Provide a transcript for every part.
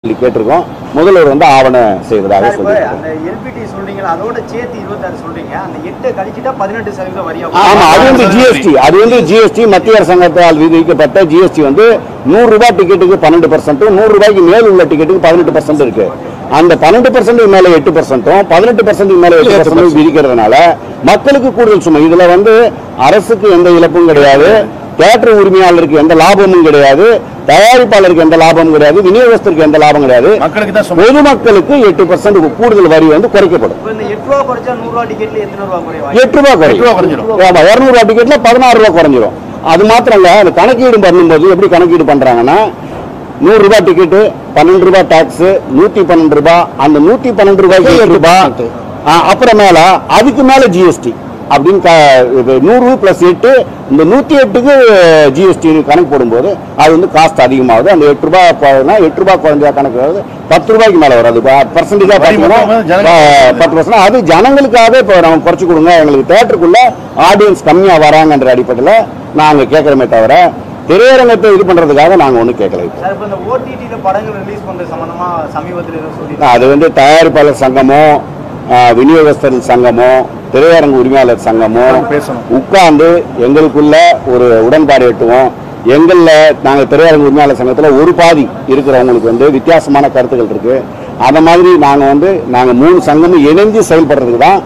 சொல்லி கேட்டிருக்கோம் முதல்வர் வந்து ஆவணம் செய்வதாக சார், இப்ப சொல்லியிருக்கோம் அந்த எல்பிடி சொல்றீங்களா அதோட சேர்த்து இருபத்தாறு சொல்றீங்க அந்த எட்டு கழிச்சுட்டா பதினெட்டு சதவீதம் வரியா ஆமா அது வந்து ஜிஎஸ்டி அது வந்து ஜிஎஸ்டி மத்திய அரசாங்கத்தால் விதிக்கப்பட்ட ஜிஎஸ்டி வந்து நூறு ரூபாய் டிக்கெட்டுக்கு பன்னெண்டு பர்சன்ட்டும் நூறு ரூபாய்க்கு மேல் உள்ள டிக்கெட்டுக்கு பதினெட்டு பர்சன்ட் இருக்கு அந்த பன்னெண்டு பர்சன்ட் மேல எட்டு பர்சன்ட்டும் பதினெட்டு பர்சன்ட் மேல எட்டு பர்சன்ட் விதிக்கிறதுனால மக்களுக்கு கூடுதல் சுமை இதுல வந்து அரசுக்கு எந்த இழப்பும் கிடையாது தியேட்டர் உரிமையாளருக்கு எந்த லாபமும் கிடையாது தயாரிப்பாளருக்கு எந்த லாபமும் கிடையாது விநியோகஸ்தருக்கு எந்த லாபம் கிடையாது மக்களுக்கு தான் சுமை. பொதுமக்களுக்கு எட்டு பர்சன்ட் கூடுதல் வரி வந்து குறைக்கப்படும் இப்ப இந்த எட்டு ரூபா குறைச்சா நூறு ரூபா டிக்கெட்ல எத்தனை ரூபா குறைவா எட்டு ரூபா எட்டு ரூபா குறைஞ்சிரும் குறைஞ்சிரும். ஆமா இருநூறு ரூபா டிக்கெட்ல பதினாறு ரூபா குறைஞ்சிரும் அது மாத்திரம் இல்ல அந்த கணக்கீடு பண்ணும்போது எப்படி கணக்கீடு பண்றாங்கன்னா நூறு ரூபாய் டிக்கெட்டு பன்னெண்டு ரூபாய் டாக்ஸ் நூத்தி பன்னெண்டு ரூபாய் அந்த நூத்தி பன்னெண்டு ரூபாய்க்கு எட்டு ரூபாய் ஆ, அப்புறமேல அதுக்கு மேல ஜிஎஸ்டி அப்படின்னு க- இது நூறு பிளஸ் எட்டு இந்த நூத்தி எட்டுக்கு ஜிஎஸ்டி கணக்கு போடும்போது அது வந்து காஸ்ட் அதிகமாகுது அந்த எட்டு ரூபாய் குறைனா எட்டு ரூபாய் குறைஞ்சா கணக்கு வருது பத்து ரூபாய்க்கு மேல வரும் அது பர்சன்டேஜா வரி பார்த்தீங்கன்னா மொத்தமா ஜனங்களுக்கு பத்து பர்சன்ட் அது ஜனங்களுக்காக இப்போ நம்ம குறைச்சு கொடுங்க எங்களுக்கு தேட்டருக்குள்ள ஆடியன்ஸ் கம்மியா வராங்கன்ற அடிப்படையில் நாங்க கேட்கறோமே தவிர திரையரங்கத்தை இது பண்றதுக்காக நாங்க ஒன்றும் கேட்கல இப்போ. சார் இப்ப இந்த ஓடிடில படங்கள் ரிலீஸ் பண்றது சம்பந்தமா சமீபத்துல ஏதோ சொல்லி அது வந்து தயாரிப்பாளர் சங்கமோ ஆஹ், விநியோகஸ்தர் சங்கமோ திரையரங்கு உரிமையாளர் சங்கமோ பேசணும். உட்கார்ந்து எங்களுக்குள்ள ஒரு உடன்பாடு எட்டுவோம் எங்கள்ல நாங்க திரையரங்கு உரிமையாளர் சங்கத்துல ஒரு பாதி இருக்கிறவங்களுக்கு வந்து வித்தியாசமான கருத்துக்கள் இருக்கு அந்த மாதிரி நாங்க வந்து நாங்க மூணு சங்கமும் இணைஞ்சு செயல்படுறதுக்கு தான்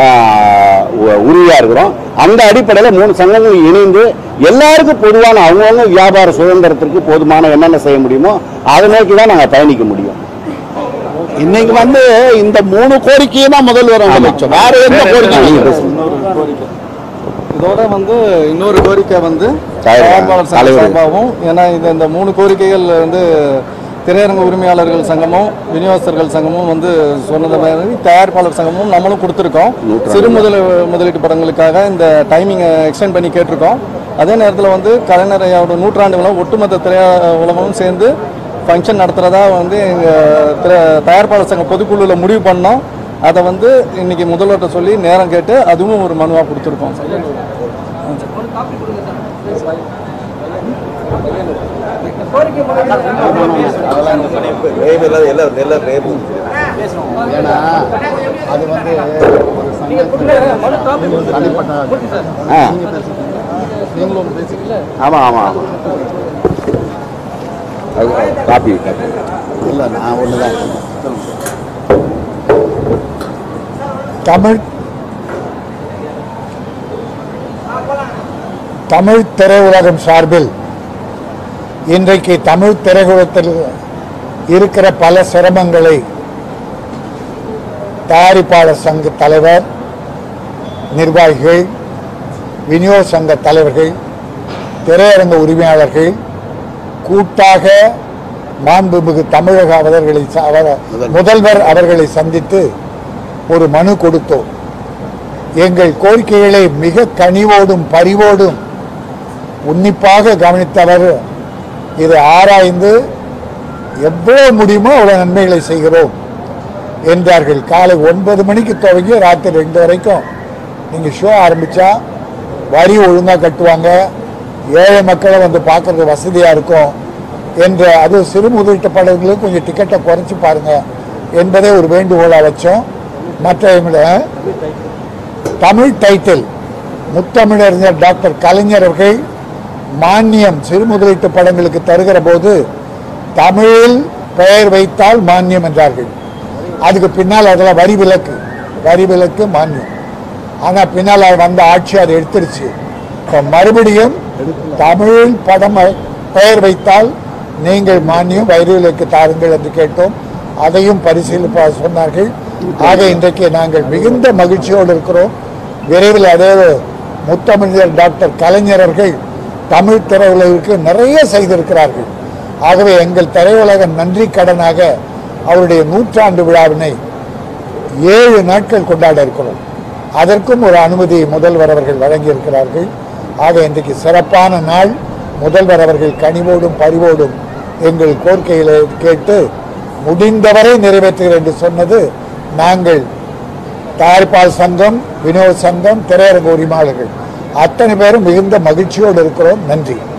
ஆஹ், உ- உறுதியா இருக்கிறோம் அந்த அடிப்படையில் மூணு சங்கங்கள் இணைந்து எல்லாருக்கும் பொதுவான அவங்கவுங்க வியாபார சுதந்திரத்திற்கு போதுமான என்னென்ன செய்ய முடியுமோ அதை நோக்கி தான் நாங்கள் பயணிக்க முடியும் இன்னைக்கு வந்து இந்த மூணு கோரிக்கையை தான் முதல்வர் அவங்க வச்சோம் வேற எந்த வேற கோரிக்கை எந்த இல்லை. இன்னொரு கோரிக்கை இதோட வந்து இன்னொரு கோரிக்கை வந்து தலைவர், தயாரிப்பாளர் சங்க தலைவர். சார்பாகவும் ஏன்னா இது இந்த மூணு கோரிக்கைகள் வந்து திரையரங்க உரிமையாளர்கள் சங்கமும் விநியோகஸ்தர்கள் சங்கமும் வந்து சொன்னது மாதிரி தயாரிப்பாளர் சங்கமும் நம்மளும் கொடுத்துருக்கோம் சிறு முதல் முதலீட்டு படங்களுக்காக இந்த டைமிங்கை எக்ஸ்டெண்ட் பண்ணி கேட்டிருக்கோம் அதே நேரத்தில் வந்து கலைஞர் ஐயாவோட நூற்றாண்டு விழா ஒட்டுமொத்த திரை உலகமும் சேர்ந்து ஃபங்க்ஷன் நடத்துகிறதா வந்து எங்கள் திரை தயாரிப்பாளர் சங்க பொதுக்குழுவில் முடிவு பண்ணோம் அதை வந்து இன்னைக்கு முதல்வர்கிட்ட சொல்லி நேரம் கேட்டு அதுவும் ஒரு மனுவாக கொடுத்துருக்கோம் ஏன்னா அது வந்து ஒரு சங்கத்துக்கு தனிப்பட்ட ஆ நீங்களும் பேசிக்கல ஆமாம் ஆமாம் ஆமாம் அது காப்பி காப்பி இல்லை நான் ஒன்று தான் தமிழ் தமிழ் திரையுலகம் சார்பில் இன்றைக்கு தமிழ் திரையுலகத்தில் இருக்கிற பல சிரமங்களை தயாரிப்பாளர் சங்க தலைவர் நிர்வாகிகள் விநியோக சங்க தலைவர்கள் திரையரங்க உரிமையாளர்கள் கூட்டாக மாண்புமிகு தமிழக அவர்களை ச- அவர் முதல்வர் அவர்களை சந்தித்து ஒரு மனு கொடுத்தோம் எங்கள் கோரிக்கைகளை மிக கனிவோடும் பரிவோடும் உன்னிப்பாக கவனித்தவர் இதை ஆராய்ந்து எவ்வளவு முடியுமோ அவ்வளவு நன்மைகளை செய்கிறோம் என்றார்கள் காலை ஒன்பது மணிக்கு துவங்கி ராத்திரி ரெண்டு வரைக்கும் நீங்கள் ஷோ ஆரம்பித்தா வரி ஒழுங்காக கட்டுவாங்க ஏழை மக்களை வந்து பார்க்கறது வசதியாக இருக்கும் என்ற அது சிறு முதலீட்டு படங்களுக்கு கொஞ்சம் டிக்கெட்டை குறைச்சி பாருங்க என்பதை ஒரு வேண்டுகோளாக வச்சோம் மற்ற தமிழ் டைட்டில் முத்தமிழறிஞர் டாக்டர் கலைஞர் அவர்கள் மானியம் சிறு முதலீட்டு படங்களுக்கு தருகிற போது தமிழில் பெயர் வைத்தால் மானியம் என்றார்கள் அதுக்கு பின்னால் அதில் வரி விலக்கு வரி விலக்கு மானியம் ஆனால் பின்னால் அது வந்த ஆட்சி அதை எடுத்துருச்சு இப்போ மறுபடியும் தமிழில் படம் பெயர் வைத்தால் நீங்கள் மானியம் வரி விலக்கு தாருங்கள் என்று கேட்டோம் அதையும் பரிசீலிப்பா சொன்னார்கள் ஆக இன்றைக்கு நாங்கள் மிகுந்த மகிழ்ச்சியோடு இருக்கிறோம் விரைவில் அதே முத்தமிழர் டாக்டர் கலைஞர் அவர்கள் தமிழ் திரையுலகிற்கு நிறைய செய்திருக்கிறார்கள் ஆகவே எங்கள் திரையுலக நன்றி கடனாக அவருடைய நூற்றாண்டு விழாவினை ஏழு நாட்கள் கொண்டாட இருக்கிறோம் அதற்கும் ஒரு அனுமதி முதல்வர் அவர்கள் வழங்கியிருக்கிறார்கள் ஆக இன்றைக்கு சிறப்பான நாள் முதல்வர் அவர்கள் கனிவோடும் பரிவோடும் எங்கள் கோரிக்கைகளை கேட்டு முடிந்தவரை நிறைவேற்றுகிறேன் என்று சொன்னது நாங்கள் தயாரிப்பாளர் சங்கம் வினோத சங்கம் திரையரங்க உரிமையாளர்கள் அத்தனை பேரும் மிகுந்த மகிழ்ச்சியோடு இருக்கிறோம் நன்றி